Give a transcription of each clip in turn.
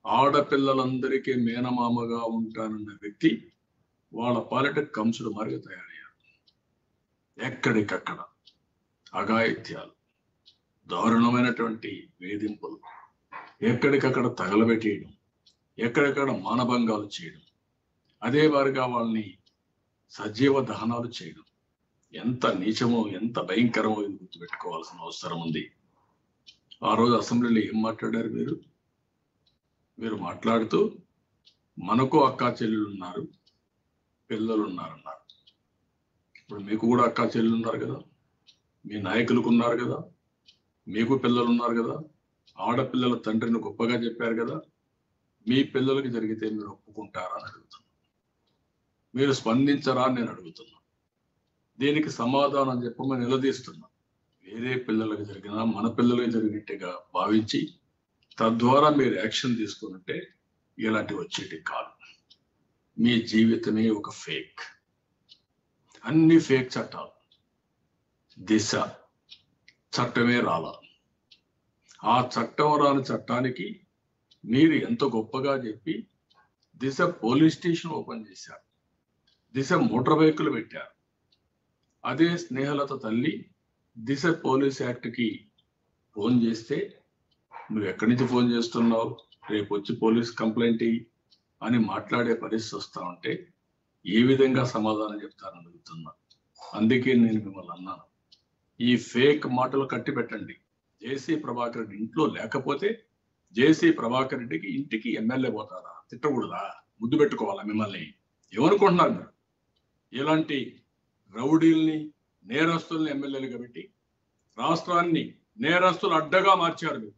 ఆడపిల్లలందరికీ మేనమామగా ఉంటానన్న వ్యక్తి వాళ్ళ పాలిట కంసుడు మారిగా తయారయ్యారు ఎక్కడికక్కడ అఘాయిత్యాలు దారుణమైనటువంటి వేధింపులు ఎక్కడికక్కడ తగలబెట్టేయడం ఎక్కడెక్కడ మానభంగాలు చేయడం అదే వారిగా వాళ్ళని సజీవ దహనాలు చేయడం ఎంత నీచమో ఎంత భయంకరమో ఇది గుర్తుపెట్టుకోవాల్సిన అవసరం ఉంది ఆ రోజు అసెంబ్లీలో ఏం మాట్లాడారు మీరు మీరు మాట్లాడుతూ మనకు అక్కా చెల్లెలు ఉన్నారు పిల్లలు ఉన్నారన్నారు ఇప్పుడు మీకు కూడా అక్కా చెల్లెలు ఉన్నారు కదా మీ నాయకులకు ఉన్నారు కదా మీకు పిల్లలు ఉన్నారు కదా ఆడపిల్లల తండ్రిని గొప్పగా చెప్పారు కదా మీ పిల్లలకి జరిగితే మీరు ఒప్పుకుంటారా అని అడుగుతున్నా మీరు స్పందించరా అని నేను అడుగుతున్నా దీనికి సమాధానం చెప్పమని నిలదీస్తున్నా వేరే పిల్లలకు జరిగినా మన పిల్లలకు జరిగినట్టుగా భావించి తద్వారా మీరు యాక్షన్ తీసుకున్నట్టే ఇలాంటివి వచ్చేటి కాదు మీ జీవితమే ఒక ఫేక్ అన్ని ఫేక్ చట్టాలు దిశ చట్టమే రాలా ఆ చట్టం రాని చట్టానికి మీరు ఎంత గొప్పగా చెప్పి దిశ పోలీస్ స్టేషన్ ఓపెన్ చేశారు దిశ మోటార్ బైకులు పెట్టారు అదే స్నేహలత తల్లి దిశ పోలీస్ యాక్ట్కి ఫోన్ చేస్తే నువ్వు ఎక్కడి నుంచి ఫోన్ చేస్తున్నావు రేపు వచ్చి పోలీస్ కంప్లైంట్ ఇయ్యి అని మాట్లాడే పరిస్థితి వస్తా ఉంటే ఏ విధంగా సమాధానం చెప్తారని అడుగుతున్నా అందుకే నేను మిమ్మల్ని అన్నాను ఈ ఫేక్ మాటలు కట్టి పెట్టండి జేసీ ప్రభాకర్ రెడ్డి ఇంట్లో లేకపోతే జేసీ ప్రభాకర్ రెడ్డికి ఇంటికి ఎమ్మెల్యే పోతారా తిట్టకూడదా ముద్దు పెట్టుకోవాలా మిమ్మల్ని ఏమనుకుంటున్నారు మీరు ఇలాంటి రౌడీల్ని నేరస్తుల్ని ఎమ్మెల్యేలుగా పెట్టి రాష్ట్రాన్ని నేరస్తులు అడ్డగా మార్చారు మీరు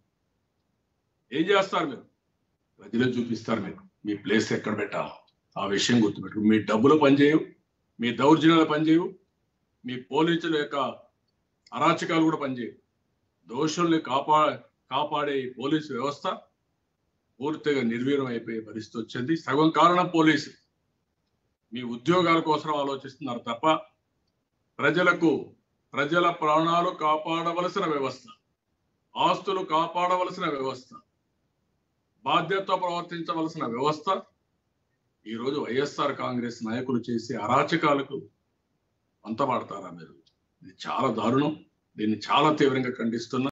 ఏం చేస్తారు మీరు ప్రజలు చూపిస్తారు మీరు మీ ప్లేస్ ఎక్కడ పెట్టాలో ఆ విషయం గుర్తుపెట్టు మీ డబ్బులు పనిచేయవు మీ దౌర్జన్యాలు పనిచేయవు మీ పోలీసుల యొక్క అరాచకాలు కూడా పనిచేయవు దోషుల్ని కాపా కాపాడే ఈ పోలీసు వ్యవస్థ పూర్తిగా నిర్వీర్యం అయిపోయే పరిస్థితి వచ్చింది సగం కారణం పోలీసు మీ ఉద్యోగాల కోసం ఆలోచిస్తున్నారు తప్ప ప్రజలకు ప్రజల ప్రాణాలు కాపాడవలసిన వ్యవస్థ ఆస్తులు కాపాడవలసిన వ్యవస్థ బాధ్యతతో ప్రవర్తించవలసిన వ్యవస్థ ఈరోజు వైఎస్ఆర్ కాంగ్రెస్ నాయకులు చేసే అరాచకాలకు అంతపడతారా మీరు ఇది చాలా దారుణం దీన్ని చాలా తీవ్రంగా ఖండిస్తున్నా